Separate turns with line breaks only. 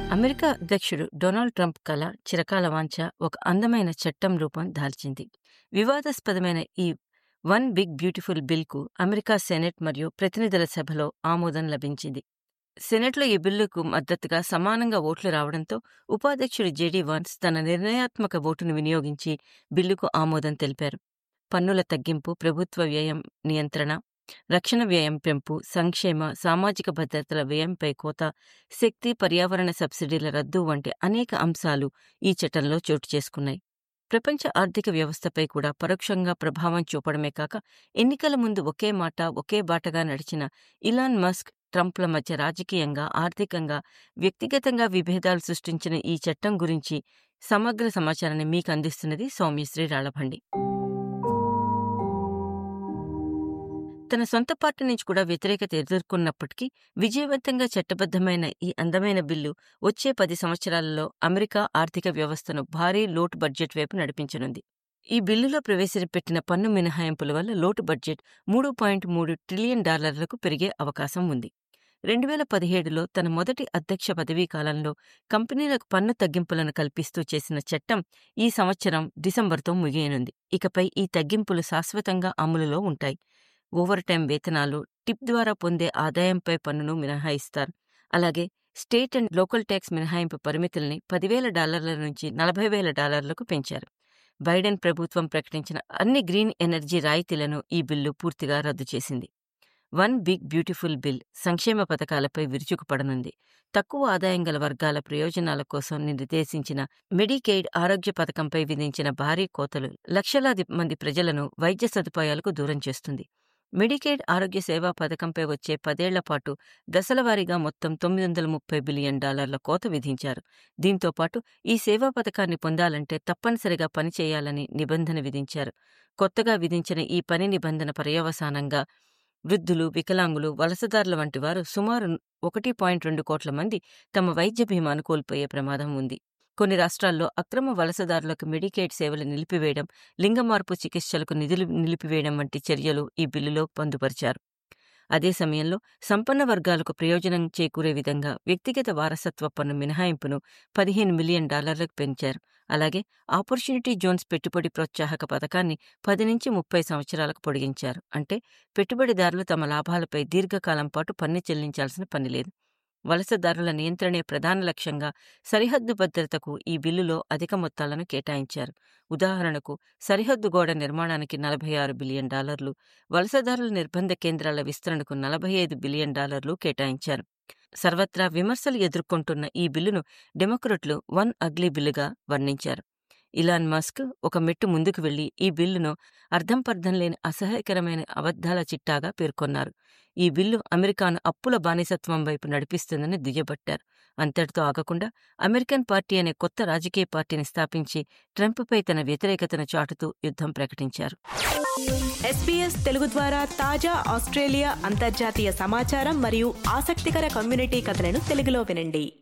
America అధ్యక్షుడు Donald Trump కల చిరకాల వాంఛ ఒక అందమైన చట్టం రూపం దాల్చింది వివాదాస్పదమైన ఈ వన్ బిగ్ బ్యూటిఫుల్ బిల్కు అమెరికా సెనెట్ మరియు ప్రతినిధుల సభలో ఆమోదం లభించింది సెనెట్లో ఈ బిల్లుకు మద్దతుగా సమానంగా ఓట్లు రావడంతో ఉపాధ్యక్షుడు జేడీ వాన్స్ తన నిర్ణయాత్మక ఓటును వినియోగించి బిల్లుకు ఆమోదం తెలిపారు పన్నుల తగ్గింపు ప్రభుత్వ వ్యయం నియంత్రణ రక్షణ వ్యయం పెంపు సంక్షేమ సామాజిక భద్రతల వ్యయంపై కోత శక్తి పర్యావరణ సబ్సిడీల రద్దు వంటి అనేక అంశాలు ఈ చట్టంలో చోటు చేసుకున్నాయి ప్రపంచ ఆర్థిక వ్యవస్థపై కూడా పరోక్షంగా ప్రభావం చూపడమే కాక ఎన్నికల ముందు ఒకే మాట ఒకే బాటగా నడిచిన ఇలాన్ మస్క్ ట్రంప్ల మధ్య రాజకీయంగా ఆర్థికంగా వ్యక్తిగతంగా విభేదాలు సృష్టించిన ఈ చట్టం గురించి సమగ్ర సమాచారాన్ని మీకు అందిస్తున్నది సౌమ్యశ్రీ రాళ్లభండి తన సొంత పార్టీ నుంచి కూడా వ్యతిరేకత ఎదుర్కొన్నప్పటికీ విజయవంతంగా చట్టబద్దమైన ఈ అందమైన బిల్లు వచ్చే పది సంవత్సరాలలో అమెరికా ఆర్థిక వ్యవస్థను భారీ లోటు బడ్జెట్ వైపు నడిపించనుంది ఈ బిల్లులో ప్రవేశపెట్టిన పన్ను మినహాయింపుల వల్ల లోటు బడ్జెట్ మూడు పాయింట్ మూడు ట్రిలియన్ డాలర్లకు పెరిగే అవకాశం ఉంది రెండు వేల పదిహేడులో తన మొదటి అధ్యక్ష పదవీ కాలంలో కంపెనీలకు పన్ను తగ్గింపులను కల్పిస్తూ చేసిన చట్టం ఈ సంవత్సరం డిసెంబర్తో ముగియనుంది ఇకపై ఈ తగ్గింపులు శాశ్వతంగా అమలులో ఉంటాయి ఓవర్ టైం వేతనాలు టిప్ ద్వారా పొందే ఆదాయంపై పన్నును మినహాయిస్తారు అలాగే స్టేట్ అండ్ లోకల్ ట్యాక్స్ మినహాయింపు పరిమితుల్ని పదివేల డాలర్ల నుంచి నలభై వేల డాలర్లకు పెంచారు బైడెన్ ప్రభుత్వం ప్రకటించిన అన్ని గ్రీన్ ఎనర్జీ రాయితీలను ఈ బిల్లు పూర్తిగా రద్దు చేసింది వన్ బిగ్ బ్యూటిఫుల్ బిల్ సంక్షేమ పథకాలపై విరుచుకుపడనుంది తక్కువ ఆదాయం గల వర్గాల ప్రయోజనాల కోసం నిర్దేశించిన మెడికెయిడ్ ఆరోగ్య పథకంపై విధించిన భారీ కోతలు లక్షలాది మంది ప్రజలను వైద్య సదుపాయాలకు దూరం చేస్తుంది మెడికేడ్ ఆరోగ్య సేవా పథకంపై వచ్చే పదేళ్ల పాటు దశలవారీగా మొత్తం తొమ్మిది వందల ముప్పై బిలియన్ డాలర్ల కోత విధించారు దీంతో పాటు ఈ సేవా పథకాన్ని పొందాలంటే తప్పనిసరిగా పనిచేయాలని నిబంధన విధించారు కొత్తగా విధించిన ఈ పని నిబంధన పర్యవసానంగా వృద్ధులు వికలాంగులు వలసదారుల వంటి వారు సుమారు ఒకటి పాయింట్ రెండు కోట్ల మంది తమ వైద్య బీమాను కోల్పోయే ప్రమాదం ఉంది కొన్ని రాష్ట్రాల్లో అక్రమ వలసదారులకు మెడికేడ్ సేవలు నిలిపివేయడం లింగమార్పు చికిత్సలకు నిధులు నిలిపివేయడం వంటి చర్యలు ఈ బిల్లులో పొందుపరిచారు అదే సమయంలో సంపన్న వర్గాలకు ప్రయోజనం చేకూరే విధంగా వ్యక్తిగత వారసత్వ పన్ను మినహాయింపును పదిహేను మిలియన్ డాలర్లకు పెంచారు అలాగే ఆపర్చునిటీ జోన్స్ పెట్టుబడి ప్రోత్సాహక పథకాన్ని పది నుంచి ముప్పై సంవత్సరాలకు పొడిగించారు అంటే పెట్టుబడిదారులు తమ లాభాలపై దీర్ఘకాలం పాటు పన్ను చెల్లించాల్సిన పని లేదు వలసదారుల నియంత్రణే ప్రధాన లక్ష్యంగా సరిహద్దు భద్రతకు ఈ బిల్లులో అధిక మొత్తాలను కేటాయించారు ఉదాహరణకు సరిహద్దు గోడ నిర్మాణానికి నలభై ఆరు బిలియన్ డాలర్లు వలసదారుల నిర్బంధ కేంద్రాల విస్తరణకు నలభై ఐదు బిలియన్ డాలర్లు కేటాయించారు సర్వత్రా విమర్శలు ఎదుర్కొంటున్న ఈ బిల్లును డెమోక్రట్లు వన్ అగ్లీ బిల్లుగా వర్ణించారు ఇలాన్ మస్క్ ఒక మెట్టు ముందుకు వెళ్లి ఈ బిల్లును అర్థం పర్థం లేని అసహ్యకరమైన అబద్ధాల చిట్టాగా పేర్కొన్నారు ఈ బిల్లు అమెరికాను అప్పుల బానిసత్వం వైపు నడిపిస్తుందని దుయ్యబట్టారు అంతటితో ఆగకుండా అమెరికన్ పార్టీ అనే కొత్త రాజకీయ పార్టీని స్థాపించి ట్రంప్పై తన వ్యతిరేకతను చాటుతూ యుద్ధం ప్రకటించారు
ఎస్పీఎస్ తెలుగు ద్వారా తాజా ఆస్ట్రేలియా అంతర్జాతీయ సమాచారం మరియు ఆసక్తికర కమ్యూనిటీ కథలను తెలుగులో వినండి